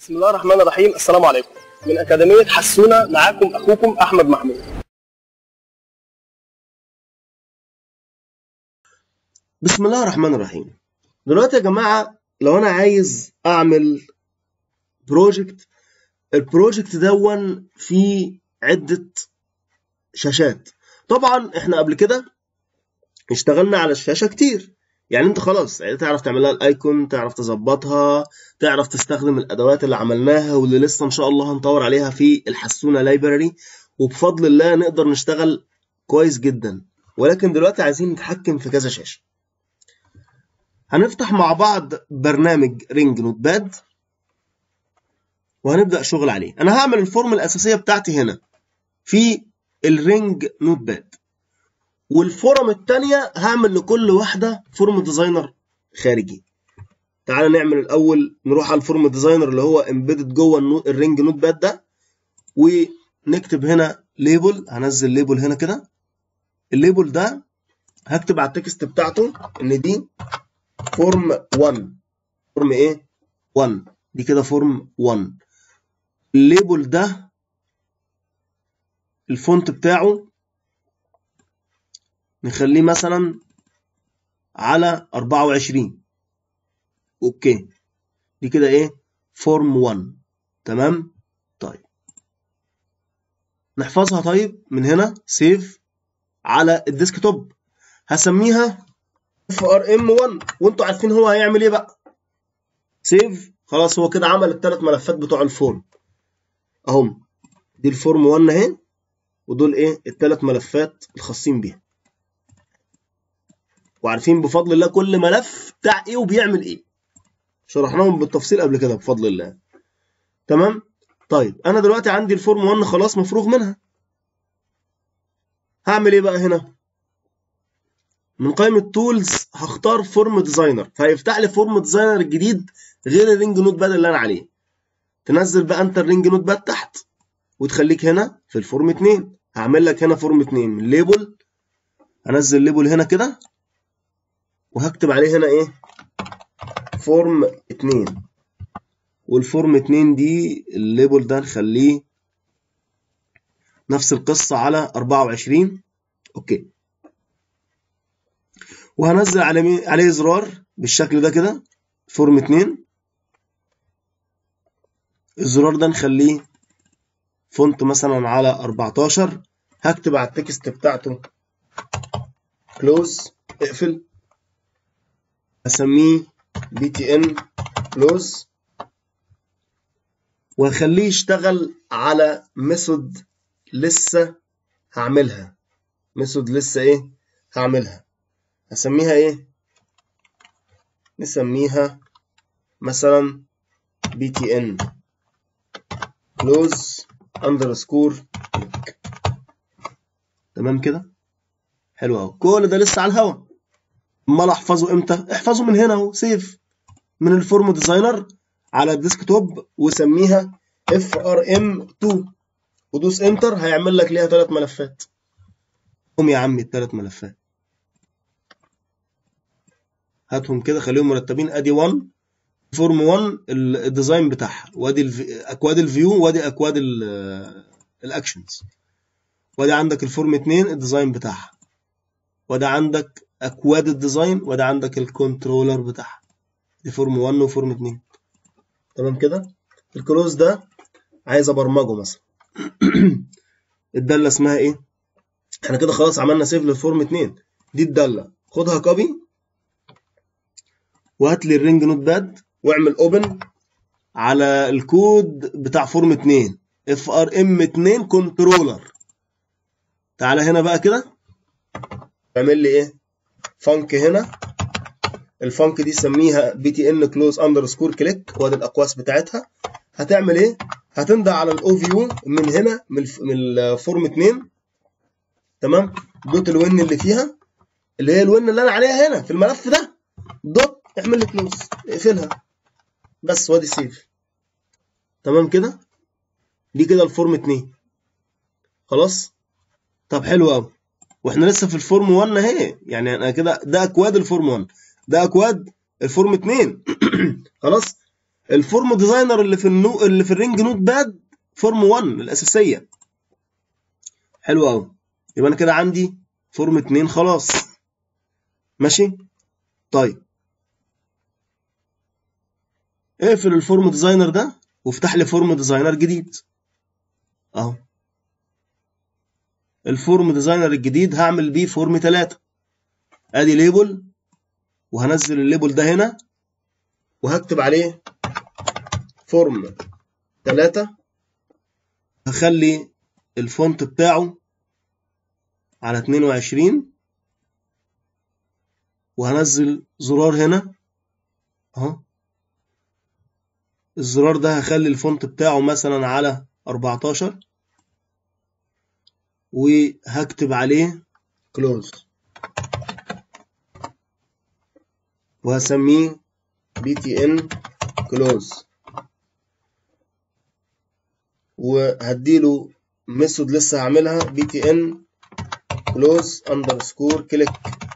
بسم الله الرحمن الرحيم السلام عليكم من أكاديمية حسونة معاكم أخوكم أحمد محمود بسم الله الرحمن الرحيم دلوقتي يا جماعة لو أنا عايز أعمل بروجكت البروجكت دون فيه عدة شاشات طبعا احنا قبل كده اشتغلنا على الشاشة كتير يعني انت خلاص يعني تعرف تعملها الايكون تعرف تظبطها تعرف تستخدم الادوات اللي عملناها واللي لسه ان شاء الله هنطور عليها في الحسونة لايبراري وبفضل الله نقدر نشتغل كويس جدا ولكن دلوقتي عايزين نتحكم في كذا شاشة هنفتح مع بعض برنامج رينج نوت باد وهنبدأ شغل عليه انا هعمل الفورم الاساسية بتاعتي هنا في الرينج نوت باد والفورم التانية هعمل لكل واحدة فورم ديزاينر خارجي تعال نعمل الأول نروح على الفورم ديزاينر اللي هو امبيدد جوه النو- الرينج نوت باد ده ونكتب هنا ليبل هنزل ليبل هنا كده الليبل ده هكتب على التكست بتاعته ان دي فورم 1 فورم ايه 1 دي كده فورم 1 الليبل ده الفونت بتاعه نخليه مثلا على 24 اوكي دي كده ايه فورم 1 تمام طيب نحفظها طيب من هنا سيف على الديسك توب هسميها اف ار ام 1 وانتوا عارفين هو هيعمل ايه بقى سيف خلاص هو كده عمل الثلاث ملفات بتوع الفورم اهم دي الفورم 1 اهي ودول ايه الثلاث ملفات الخاصين بيها وعارفين بفضل الله كل ملف بتاع ايه وبيعمل ايه شرحناهم بالتفصيل قبل كده بفضل الله تمام طيب انا دلوقتي عندي الفورم 1 خلاص مفروغ منها هعمل ايه بقى هنا من قائمة تولز هختار فورم ديزاينر فهيفتح لي فورم ديزاينر الجديد غير الرينج نوت باد اللي انا عليه تنزل بقى انت الرينج نوت باد تحت وتخليك هنا في الفورم 2 هعمل لك هنا فورم 2 ليبل هنزل ليبل هنا كده وهكتب عليه هنا ايه فورم 2 والفورم 2 دي الليبل ده نخليه نفس القصة على 24 اوكي وهنزل عليه عليه زرار بالشكل ده كده فورم 2 الزرار ده نخليه فونت مثلا على 14 هكتب على التكست بتاعته كلوز اقفل اسميه بي تي ان كلوز واخليه يشتغل على ميثود لسه هعملها ميثود لسه ايه هعملها هسميها ايه نسميها مثلا بي تي ان كلوز اندرسكور تمام كده حلو اهو كل ده لسه على الهوا امال احفظه امتى احفظه من هنا اهو سيف من الفورم ديزاينر على الديسك توب وسميها اف ار ام 2 ودوس انتر هيعمل لك ليها ثلاث ملفات هم يا عمي الثلاث ملفات هاتهم كده خليهم مرتبين ادي 1 فورم 1 الديزاين بتاعها وادي الف- اكواد الفيو وادي اكواد ال- الاكشنز وادي عندك الفورم 2 الديزاين بتاعها وده عندك اكواد الديزاين وده عندك الكنترولر بتاعها دي فورم 1 وفورم 2 تمام كده الكلوز ده عايز ابرمجه مثلا الداله اسمها ايه احنا كده خلاص عملنا سيف للفورم 2 دي الداله خدها كوبي وهات لي الرينج نوت باد واعمل اوبن على الكود بتاع فورم 2 اف ار ام 2 كنترولر تعالى هنا بقى كده اعمل لي ايه فانك هنا الفانك دي سميها بي تي ان كلوز اندرسكور كليك وادي الاقواس بتاعتها هتعمل ايه هتنده على الاو فيو من هنا من الف- من الفورم 2 تمام دوت الون اللي فيها اللي هي الون اللي انا عليها هنا في الملف ده دوت اعمل لي كلوز اقفلها بس وادي سيف تمام كده دي كده الفورم 2 خلاص طب حلو قوي واحنا لسه في الفورم 1 اهي يعني انا كده ده اكواد الفورم 1 ده اكواد الفورم 2 خلاص الفورم ديزاينر اللي في النو اللي في الرينج نوت باد فورم 1 الاساسيه حلو قوي يبقى انا كده عندي فورم 2 خلاص ماشي طيب اقفل الفورم ديزاينر ده وافتح لي فورم ديزاينر جديد اهو الفورم ديزاينر الجديد هعمل بيه فورم 3 ادي ليبل وهنزل الليبل ده هنا وهكتب عليه فورم 3 هخلي الفونت بتاعه على 22 وهنزل زرار هنا اهو الزرار ده هخلي الفونت بتاعه مثلا على 14 وهكتب عليه كلوز وهسميه بي تي ان كلوز وهديله ميثود لسه هعملها بي تي ان كلوز اندرسكور كليك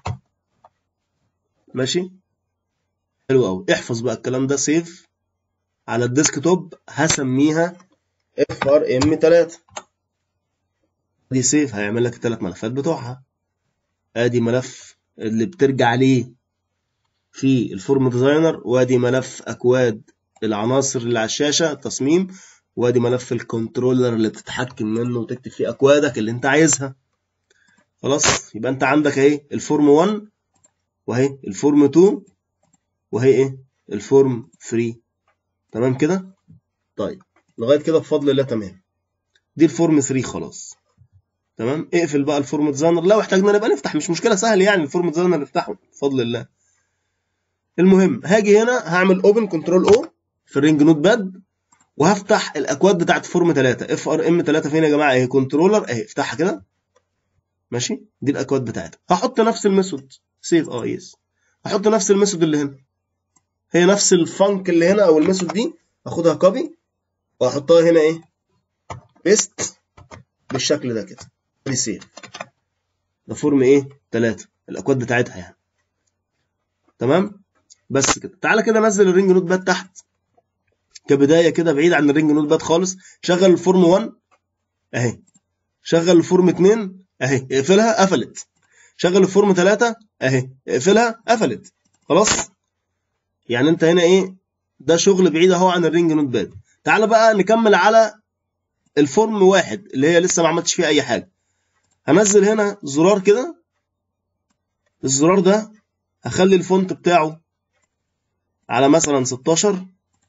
ماشي حلو قوي احفظ بقى الكلام ده سيف على الديسك توب هسميها اف ار ام 3 دي سيف هيعمل لك الثلاث ملفات بتوعها ادي ملف اللي بترجع ليه في الفورم ديزاينر وادي ملف اكواد العناصر اللي على الشاشه تصميم وادي ملف الكنترولر اللي بتتحكم منه وتكتب فيه اكوادك اللي انت عايزها خلاص يبقى انت عندك اهي الفورم 1 واهي الفورم 2 وهي ايه الفورم 3 تمام كده طيب لغايه كده بفضل الله تمام دي الفورم 3 خلاص تمام اقفل بقى الفورم ديزاينر لو احتاجنا نبقى نفتح مش مشكله سهل يعني الفورم ديزاينر نفتحه بفضل الله المهم هاجي هنا هعمل اوبن كنترول او في الرينج نوت باد وهفتح الاكواد بتاعت فورم 3 اف ار ام 3 فين يا جماعه اهي كنترولر اهي افتحها كده ماشي دي الاكواد بتاعتها هحط نفس الميثود سيف اه يس هحط نفس الميثود اللي هنا هي نفس الفانك اللي هنا او الميثود دي اخدها كوبي واحطها هنا ايه بيست بالشكل ده كده دي سيف ده فورم ايه 3 الاكواد بتاعتها يعني تمام بس كده تعالى كده نزل الرينج نوت باد تحت كبدايه كده بعيد عن الرينج نوت باد خالص شغل الفورم 1 اهي شغل الفورم 2 اهي اقفلها قفلت شغل الفورم 3 اهي اقفلها قفلت خلاص يعني انت هنا ايه ده شغل بعيد اهو عن الرينج نوت باد تعالى بقى نكمل على الفورم واحد اللي هي لسه ما عملتش فيها اي حاجه هنزل هنا زرار كده الزرار ده هخلي الفونت بتاعه على مثلا 16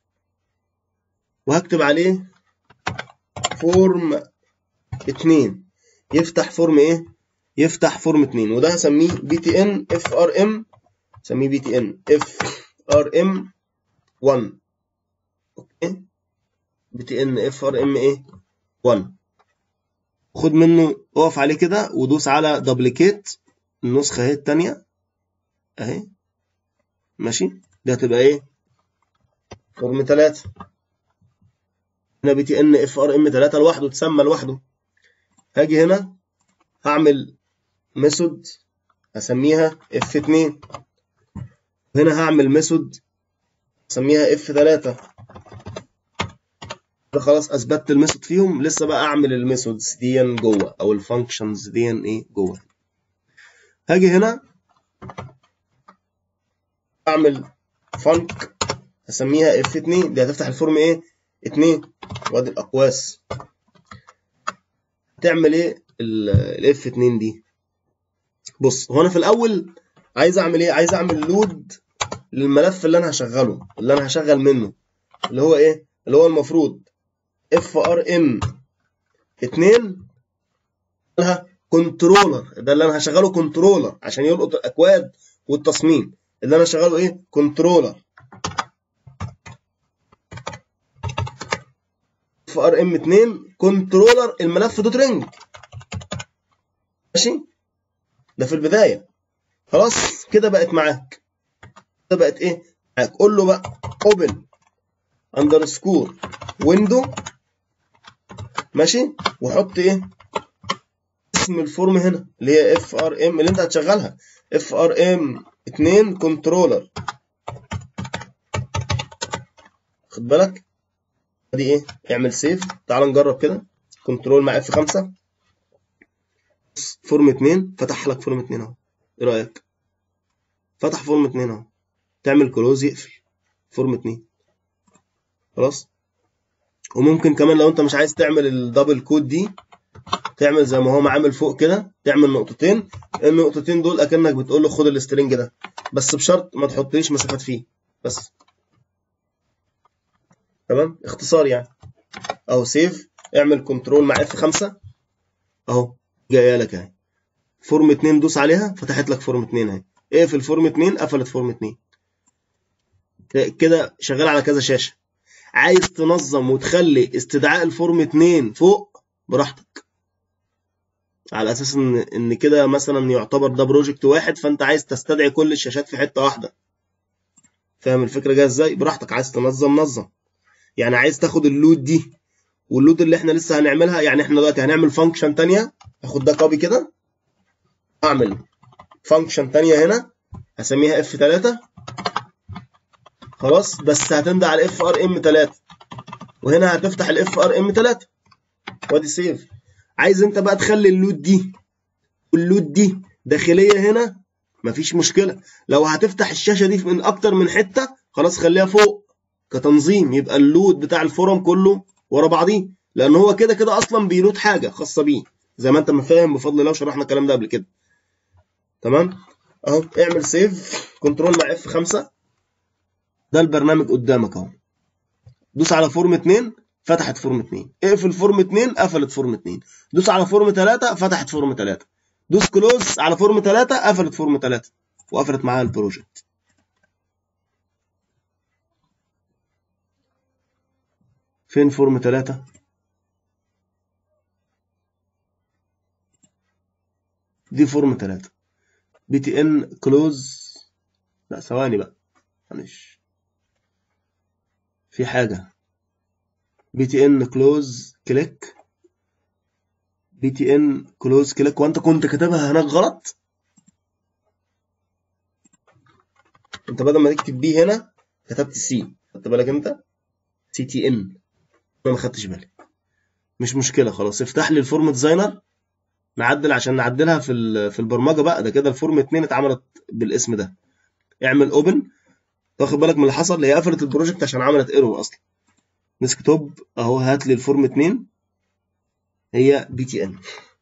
وهكتب عليه فورم 2 يفتح فورم ايه يفتح فورم 2 وده هسميه بي تي ان اف ار ام سميه بي تي ان اف ار ام 1 اوكي بي تي ان اف ار ام ايه 1 خد منه اقف عليه كده ودوس على دبليكيت النسخه اهي الثانيه اهي ماشي دي هتبقى ايه فورم 3 هنا بي تي ان اف ار ام 3 لوحده تسمى لوحده هاجي هنا هعمل ميثود هسميها اف 2 هنا هعمل ميثود هسميها اف 3 ده خلاص اثبتت الميثود فيهم لسه بقى اعمل الميثودز دي جوه او الفانكشنز دي ايه جوه هاجي هنا اعمل فانك هسميها اف 2 دي هتفتح الفورم ايه 2 وادي الاقواس تعمل ايه الاف 2 دي بص هو انا في الاول عايز اعمل ايه عايز اعمل لود للملف اللي انا هشغله اللي انا هشغل منه اللي هو ايه اللي هو المفروض اف ار ام 2 لها كنترولر ده اللي انا هشغله كنترولر عشان يلقط الاكواد والتصميم اللي انا هشغله ايه كنترولر اف ار ام 2 كنترولر الملف دوت رينج ماشي ده في البدايه خلاص كده بقت معاك كده بقت ايه معاك قول له بقى اوبن اندرسكور ويندو ماشي وحط ايه اسم الفورم هنا اللي هي اف ار ام اللي انت هتشغلها اف ار ام 2 كنترولر خد بالك ادي ايه اعمل سيف تعال نجرب كده كنترول مع اف 5 فورم 2 فتح لك فورم 2 اهو ايه رايك فتح فورم 2 اهو تعمل كلوز يقفل فورم 2 خلاص وممكن كمان لو انت مش عايز تعمل الدبل كود دي تعمل زي ما هو عامل فوق كده تعمل نقطتين النقطتين دول اكنك بتقول له خد السترنج ده بس بشرط ما تحطليش مسافات فيه بس تمام اختصار يعني اهو سيف اعمل كنترول مع اف 5 اهو جايه لك اهي فورم 2 دوس عليها فتحت لك فورم 2 اهي اقفل فورم 2 قفلت فورم 2 كده شغال على كذا شاشه عايز تنظم وتخلي استدعاء الفورم 2 فوق براحتك على اساس ان ان كده مثلا يعتبر ده بروجكت واحد فانت عايز تستدعي كل الشاشات في حته واحده فاهم الفكره جايه ازاي براحتك عايز تنظم نظم يعني عايز تاخد اللود دي واللود اللي احنا لسه هنعملها يعني احنا دلوقتي هنعمل فانكشن تانية اخد ده كوبي كده اعمل فانكشن تانية هنا هسميها اف 3 خلاص بس هتندى على اف ار ام 3 وهنا هتفتح الاف ار ام 3 وادي سيف عايز انت بقى تخلي اللود دي واللود دي داخليه هنا مفيش مشكله لو هتفتح الشاشه دي من اكتر من حته خلاص خليها فوق كتنظيم يبقى اللود بتاع الفورم كله ورا بعضيه لان هو كده كده اصلا بيلود حاجه خاصه بيه زي ما انت ما فاهم بفضل الله وشرحنا الكلام ده قبل كده تمام اهو اعمل سيف كنترول مع اف 5 ده البرنامج قدامك اهو دوس على فورم 2 فتحت فورم 2 اقفل فورم 2 قفلت فورم 2 دوس على فورم 3 فتحت فورم 3 دوس كلوز على فورم 3 قفلت فورم 3 وقفلت معاها البروجكت فين فورم 3 دي فورم 3 بي تي ان كلوز لا ثواني بقى معلش في حاجه بي تي ان كلوز كليك بي تي ان كلوز كليك وانت كنت كاتبها هناك غلط انت بدل ما تكتب بي هنا كتبت سي خدت بالك انت سي تي ان انا ما خدتش بالي مش مشكله خلاص افتح لي الفورم ديزاينر نعدل عشان نعدلها في في البرمجه بقى ده كده الفورم 2 اتعملت بالاسم ده اعمل اوبن واخد بالك من اللي حصل هي قفلت البروجكت عشان عملت ايرور اصلا ديسكتوب اهو هات لي الفورم 2 هي بي تي ان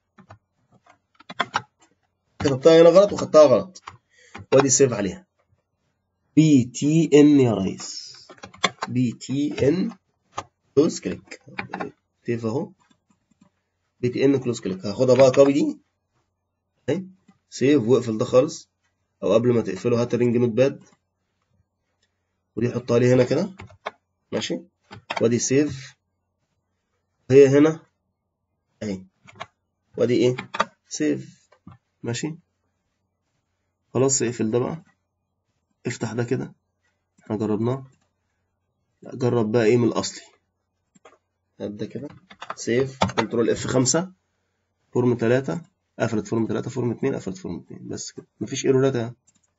كتبتها هنا غلط وخدتها غلط وادي سيف عليها بي تي ان يا ريس بي تي ان كلوز كليك سيف اهو بي تي ان كلوز كليك هاخدها بقى كوبي دي اهي سيف واقفل ده خالص او قبل ما تقفله هات الرينج نوت باد ودي حطها لي هنا كده ماشي وادي سيف هي هنا اهي وادي ايه سيف ماشي خلاص اقفل ده بقى افتح ده كده احنا جربناه لا جرب بقى ايه من الاصلي هات ده كده سيف كنترول اف 5 فورم 3 قفلت فورم 3 فورم 2 قفلت فورم 2 بس كده مفيش ايرورات يعني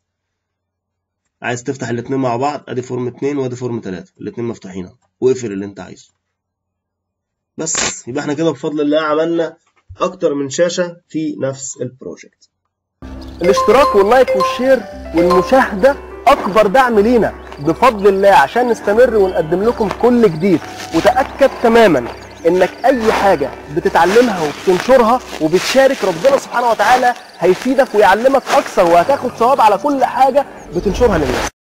عايز تفتح الاثنين مع بعض ادي فورم 2 وادي فورم 3 الاثنين مفتوحين اهو واقفل اللي انت عايزه بس يبقى احنا كده بفضل الله عملنا اكتر من شاشه في نفس البروجكت الاشتراك واللايك والشير والمشاهدة أكبر دعم لينا بفضل الله عشان نستمر ونقدم لكم كل جديد وتأكد تماما إنك أي حاجة بتتعلمها وبتنشرها وبتشارك ربنا سبحانه وتعالى هيفيدك ويعلمك أكثر وهتاخد ثواب على كل حاجة بتنشرها للناس